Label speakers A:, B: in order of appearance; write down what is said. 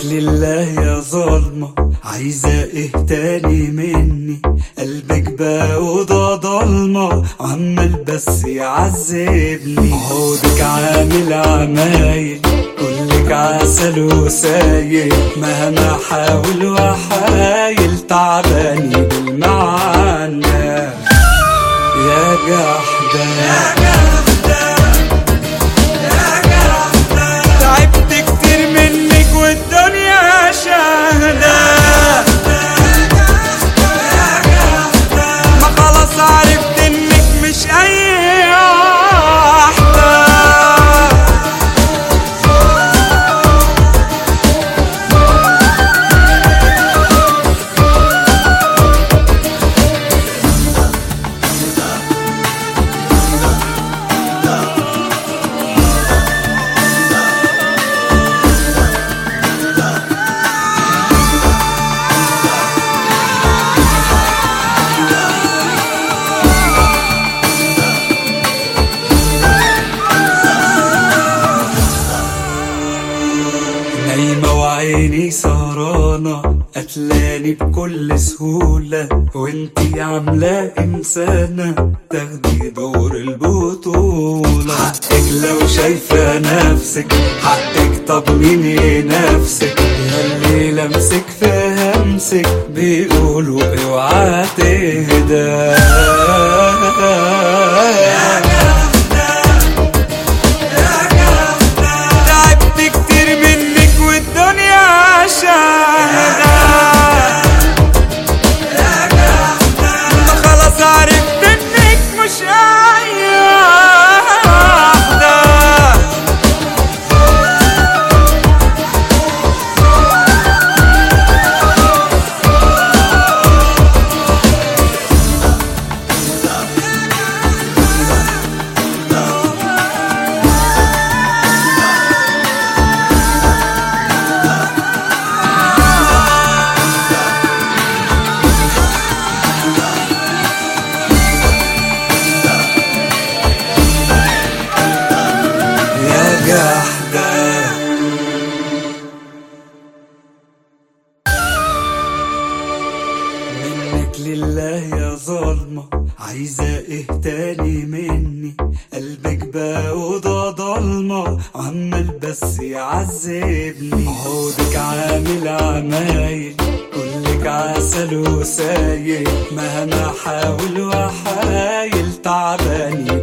A: لله يا ظلمة عايزة ايه تاني مني قلبك بقى أوضة ضلمة عمال بس يعذبني عودك عامل عمايل كلك عسل وسايل مهما احاول واحايل تعباني بالمعنى يا جحدة تعبت كتير منك والدنيا شاهدة ما خلاص عرفت انك مش اي واحدة نايمة وعيني سهرانة قتلاني بكل سهولة وانتي عاملة إنسانة تاخدي دور البطولة حقك لو شايفة نفسك حقك طمني نفسك ياللي لمسك في همسك بيقولوا اوعى تهدى تعبت كتير منك والدنيا شاهدة ما خلاص عرفت انك مش اي واحدة يا جحدة منك لله يا ظلمة عايزة ايه تاني مني قلبك بقى أوضة ضلمة عمال بس يعذبني عودك عامل عمايل كلك عسل وسايل مهما احاول واحايل تعباني